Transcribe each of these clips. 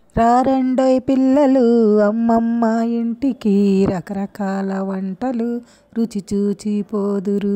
రారండోయ్ పిల్లలు అమ్మమ్మ ఇంటికి రకరకాల వంటలు రుచి చూచి పోదురు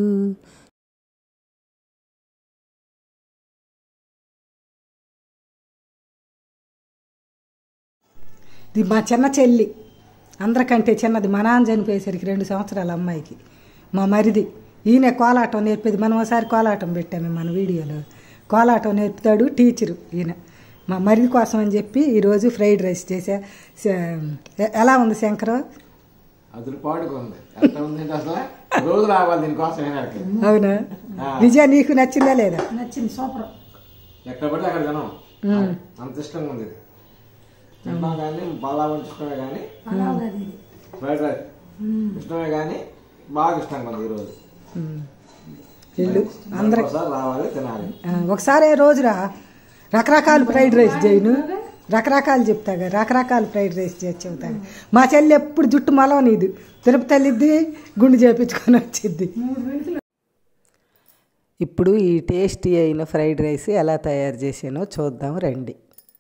ఇది మా చిన్న చెల్లి అందరికంటే చిన్నది మా నాన్న చనిపోయేసరికి రెండు సంవత్సరాల అమ్మాయికి మా మరిది ఈయన కోలాటం నేర్పేది మనం ఒకసారి కోలాటం పెట్టాము మన వీడియోలో కోలాటం నేర్పుతాడు టీచరు ఈయన మా మరిది కోసం అని చెప్పి ఈరోజు ఫ్రైడ్ రైస్ చేసా స- ఎలా ఉంది శంకరం అదురు పాడుగా ఉంది ఎట్లా ఉంది అంటే అసలు రోజు రావాలి దీనికోసం ఏనాడికి అవునా విజయ నీకు నచ్చిందా లేదా నచ్చింది సూపర్ ఎక్కడ పడితే అక్కడ తినం అంత ఇష్టంగా ఉంది ఇది తింటాం కానీ బాగా ఇష్టమే కానీ పలావ్ అది ఇది. ఫ్రైడ్ రైస్ ఇష్టమే కానీ బాగా ఇష్టంగా ఉంది ఈరోజు ఇల్లు అందరి ఒకసారి రావాలి తినాలి ఆ, ఒకసారి రోజురా రకరకాల ఫ్రైడ్ రైస్ చేయను రకరకాలు చెప్తాగా రకరకాల ఫ్రైడ్ రైస్ చేసి చెబుతాను మా చెల్లి ఎప్పుడు జుట్టు మలవనీదు తిరుపతి వెళ్ళిద్ది గుండు చేపించుకొని వచ్చిద్ది ఇప్పుడు ఈ టేస్టీ అయిన ఫ్రైడ్ రైస్ ఎలా తయారు చేసానో చూద్దాం రండి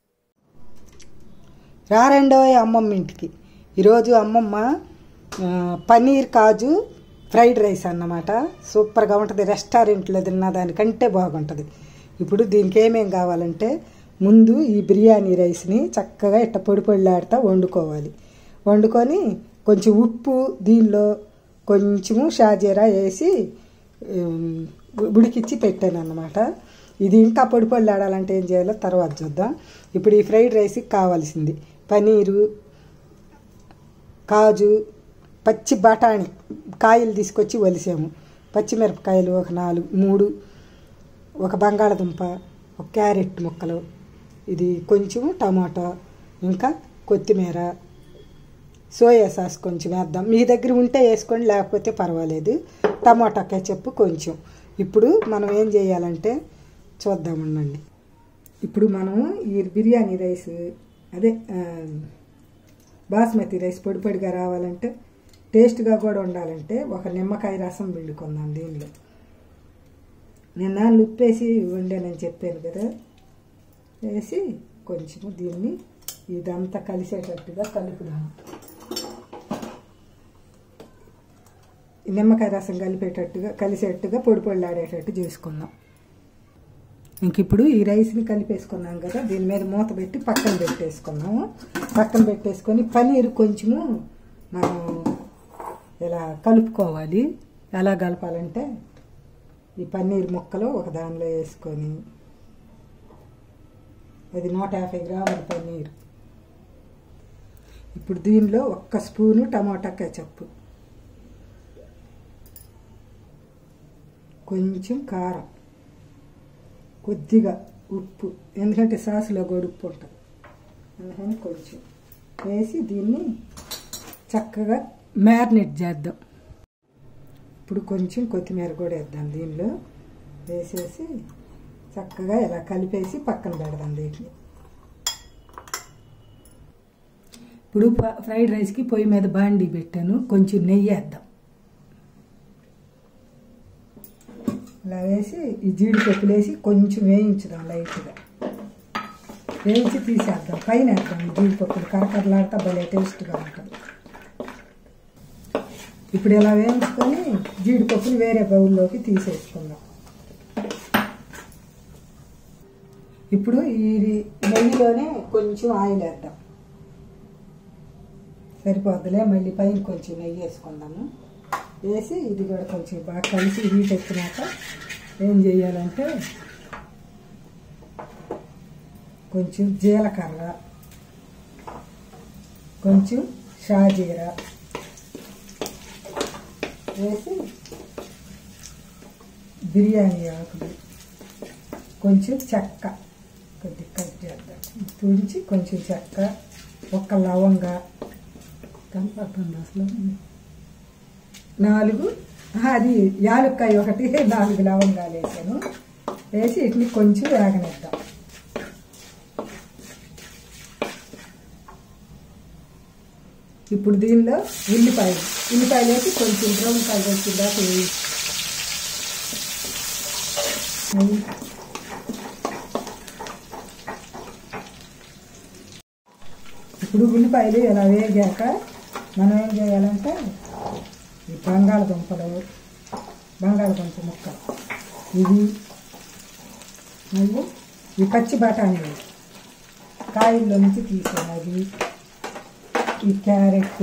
రారండో అమ్మమ్మ ఇంటికి ఈరోజు అమ్మమ్మ ఆ, పన్నీర్ కాజు ఫ్రైడ్ రైస్ అన్నమాట సూపర్గా ఉంటుంది రెస్టారెంట్లో తిన్న దానికంటే బాగుంటుంది ఇప్పుడు దీనికి ఏమేం కావాలంటే ముందు ఈ బిర్యానీ రైస్ని చక్కగా ఇట్ట పొడి పొడిలాడుతూ వండుకోవాలి వండుకొని కొంచెం ఉప్పు దీనిలో కొంచెము షాజీరా వేసి ఉమ్, ఉడికిచ్చి పెట్టాను అన్నమాట ఇది ఇంకా పొడి పొడిలాడాలంటే ఏం చేయాలో తర్వాత చూద్దాం ఇప్పుడు ఈ ఫ్రైడ్ రైస్కి కావాల్సింది పనీరు కాజు పచ్చి బఠాణి కాయలు తీసుకొచ్చి వలిసాము పచ్చిమిరపకాయలు ఒక నాలుగు మూడు ఒక బంగాళదుంప ఒక క్యారెట్ ముక్కలు ఇది కొంచెము టమాటా ఇంకా కొత్తిమీర సోయా సాస్ కొంచెం వేద్దాం మీ దగ్గర ఉంటే వేసుకోండి లేకపోతే పర్వాలేదు టమాటా కెచప్ కొంచెం ఇప్పుడు మనం ఏం చేయాలంటే చూద్దాం ఉండండి ఇప్పుడు మనం ఈ బిర్యానీ రైస్ అదే ఆ, బాస్మతి రైస్ పొడి పొడిగా రావాలంటే టేస్ట్గా కూడా ఉండాలంటే ఒక నిమ్మకాయ రసం పిండుకుందాం దీనిలో నిన్న ఉప్పేసి వండానని చెప్పాను కదా వేసి కొంచెము దీన్ని ఇదంతా కలిసేటట్టుగా కలుపుదాం ఈ నిమ్మకాయ రసం కలిపేటట్టుగా కలిసేట్టుగా పొడి పొడిలాడేటట్టు చేసుకుందాం ఇంక ఇప్పుడు ఈ రైస్ని కలిపేసుకున్నాం కదా దీని మీద మూత పెట్టి పక్కన పెట్టేసుకున్నాము పక్కన పెట్టేసుకొని పనీర్ కొంచెము మనం ఇలా కలుపుకోవాలి ఎలా కలపాలంటే ఈ పన్నీర్ ముక్కలు ఒక దానిలో వేసుకొని అది నూట యాభై గ్రాముల పన్నీర్ ఇప్పుడు దీనిలో ఒక్క స్పూను టమాటా కెచప్ కొంచెం కారం కొద్దిగా ఉప్పు ఎందుకంటే సాసులో కూడా ఉప్పు ఉంటుంది అందుకని కొంచెం వేసి దీన్ని చక్కగా మ్యారినేట్ చేద్దాం ఇప్పుడు కొంచెం కొత్తిమీర కూడా వేద్దాం దీనిలో వేసేసి చక్కగా ఇలా కలిపేసి పక్కన పెడదాం దీంట్లో ఇప్పుడు ప- ఫ్రైడ్ రైస్కి పొయ్యి మీద బాండీ పెట్టాను కొంచెం నెయ్యి వేద్దాం ఇలా వేసి ఈ జీడిపప్పులు వేసి కొంచెం వేయించుదాం లైట్గా వేయించి తీసేద్దాం పైన వేద్దాం ఈ జీడిపప్పులు కరకరలాడితే భలే టేస్ట్గా ఉంటుంది ఇప్పుడు ఇలా వేయించుకొని జీడిపప్పులు వేరే బౌల్లోకి తీసేసుకుందాం ఇప్పుడు ఈ నెయ్యిలోనే కొంచెం ఆయిల్ వేద్దాం సరిపోద్దులే మళ్ళీ పైన కొంచెం నెయ్యి వేసుకుందాము వేసి ఇది కూడా కొంచెం బాగా కలిసి హీట్ ఎక్కినాక ఏం చేయాలంటే కొంచెం జీలకర్ర కొంచెం షాజీరా వేసి బిర్యానీ ఆకులు కొంచెం చెక్క కొద్ది కట్ చేద్దాం తుడిచి కొంచెం చెక్క ఒక్క లవంగా కనపడుతుంది అసలు నాలుగు ఆహా, అది యాలుక్కాయ ఒకటి నాలుగు లవంగాలు వేసాను వేసి వీటిని కొంచెం వేగనిద్దాం ఇప్పుడు దీనిలో ఉల్లిపాయలు ఉల్లిపాయలు వేసి కొంచెం బ్రౌన్ కలర్ వచ్చేదాకా వేయి ఇప్పుడు ఉల్లిపాయలు ఇలా వేగాక మనం ఏం చేయాలంటే ఈ బంగాళదుంపలు బంగాళదుంప ముక్కలు ఇవి మళ్ళీ ఈ పచ్చి బఠానీలు కాయల్లో నుంచి తీసేయాలి ఈ క్యారెట్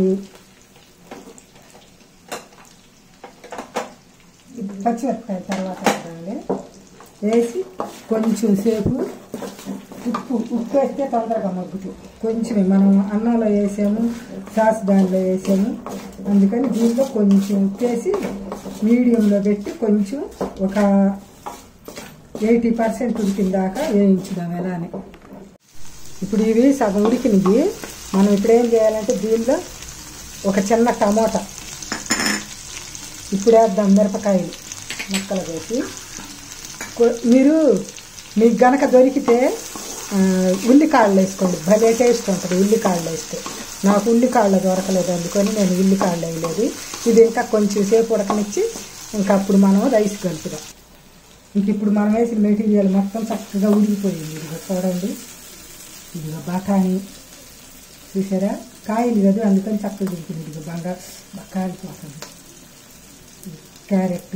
ఈ పచ్చిమిరపకాయ తర్వాత వేయాలి వేసి కొంచెం సేపు ఉప్పు ఉప్పు వేస్తే తొందరగా మగ్గుతుంది కొంచెం మనం అన్నంలో వేసాము సాస్ దానిలో వేసాము అందుకని దీంట్లో కొంచెం ఉప్పు వేసి మీడియంలో పెట్టి కొంచెం ఒక ఎయిటీ పర్సెంట్ ఉడికిన దాకా వేయించుదాం ఎలానే ఇప్పుడు ఇవి సగం ఉడికినవి మనం ఇప్పుడు ఏం చేయాలంటే దీనిలో ఒక చిన్న టమోటా ఇప్పుడు వేద్దాం మిరపకాయలు ముక్కలు వేసి కొ- మీరు మీకు గనక దొరికితే ఆ, ఉల్లికాళ్ళు వేసుకోండి భలే టేస్ట్ ఉంటుంది ఉల్లికాళ్ళు వేస్తే నాకు ఉల్లికాళ్ళు దొరకలేదు అందుకని నేను ఉల్లికాళ్ళు వేయలేదు ఇది ఇంకా కొంచెం సేపు ఉడకనిచ్చి ఇంకా అప్పుడు మనం రైస్ కలుపుదాం ఇంక ఇప్పుడు మనం వేసిన మెటీరియల్ మొత్తం చక్కగా ఉడికిపోయింది ఇదిగో చూడండి ఇదిగో బఠానీ చూసారా కాయలు కదా అందుకని చక్కగా ఉడికింది ఇదిగో బాగా బాగా కాలిపోతుంది క్యారెట్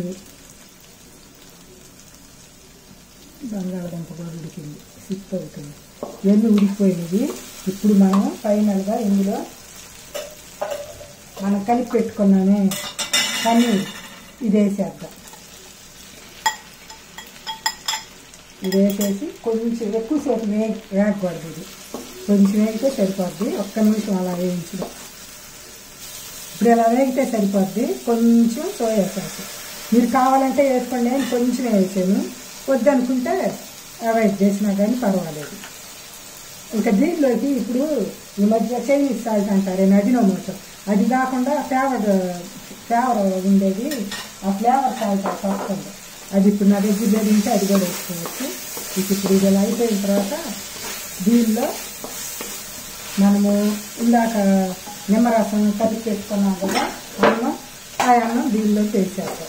బంగాళదుంప కూడా ఉడికింది సిప్ అవుతుంది ఇవన్నీ ఉడికిపోయినవి ఇప్పుడు మనం ఫైనల్గా ఇందులో మనం కలిపి పెట్టుకున్నామే పన్నీర్ ఇది వేసేద్దాం ఇది వేసేసి కొంచెం ఎక్కువసేపు వే వేగకూడదు ఇది కొంచెం వేగితే సరిపోద్ది ఒక్క నిమిషం అలా వేయించడం ఇప్పుడు ఇలా వేగితే సరిపోద్ది కొంచెం సోయా సాస్ మీరు కావాలంటే వేసుకోండి నేను కొంచెం వేసాను వద్దనుకుంటే అవాయిడ్ చేసినా కానీ పర్వాలేదు ఇంకా దీనిలోకి ఇప్పుడు ఈ మధ్య చైనీస్ సాల్ట్ అంటారు అజినోమోటో అది కాకుండా ఫ్లేవర్ ఫ్లేవర్ ఉండేది ఆ ఫ్లేవర్ సాల్ట్ వస్తుంది అది ఇప్పుడు నా దగ్గర లేదు ఉంటే అది కూడా వేసుకోవచ్చు ఇక ఇప్పుడు ఇది ఇలా అయిపోయిన తర్వాత దీనిలో మనము ఇందాక నిమ్మరసం కలిపి పెట్టుకున్నాం కదా అన్నం ఆ అన్నం దీనిలో వేసేస్తాం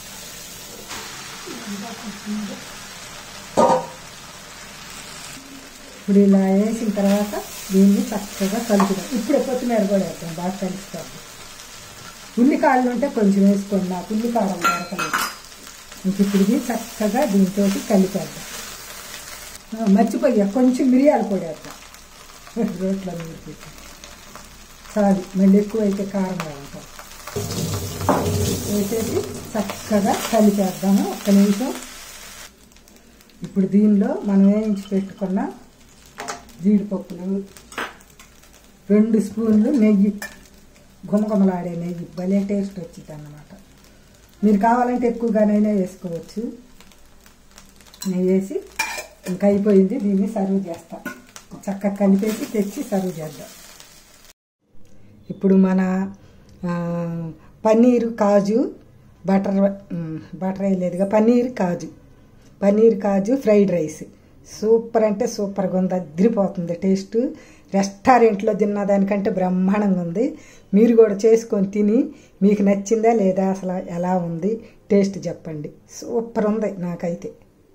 ఇప్పుడు ఇలా వేసిన తర్వాత దీన్ని చక్కగా కలుపుదాం ఇప్పుడే కొత్తిమీర కూడా వేస్తాం బాగా కలుపుతాం ఉల్లికాడలు ఉంటే కొంచెం వేసుకోండి నాకు ఉల్లికాడలు దొరకలేదు ఇంక ఇప్పుడు ఇది చక్కగా దీంతో కలిపేద్దాం ఆ, మర్చిపోయా కొంచెం మిరియాల పొడి వేద్దాం రోట్లో మీరు చాలు మళ్ళీ ఎక్కువ అయితే కారంగా ఉంటాం వేసేసి చక్కగా కలిపేద్దాము ఒక్క నిమిషం ఇప్పుడు దీనిలో మనం వేయించి పెట్టుకున్న జీడిపప్పులు రెండు స్పూన్లు నెయ్యి గుమగుమలాడే నెయ్యి భలే టేస్ట్ వచ్చింది అన్నమాట మీరు కావాలంటే ఎక్కువగానైనా వేసుకోవచ్చు నెయ్యి వేసి ఇంకా అయిపోయింది దీన్ని సర్వ్ చేస్తాం చక్కగా కలిపేసి తెచ్చి సర్వ్ చేద్దాం ఇప్పుడు మన ఆ, paneer kaju butter um, butter వేయలేదుగా paneer kaju paneer kaju fried rice super అంటే సూపర్గా ఉంది అదిరిపోతుంది టేస్ట్ రెస్టారెంట్లో తిన్న దానికంటే బ్రహ్మాండంగా ఉంది మీరు కూడా చేసుకొని తిని మీకు నచ్చిందా లేదా అసలు ఎలా ఉంది టేస్ట్ చెప్పండి సూపర్ ఉంది నాకైతే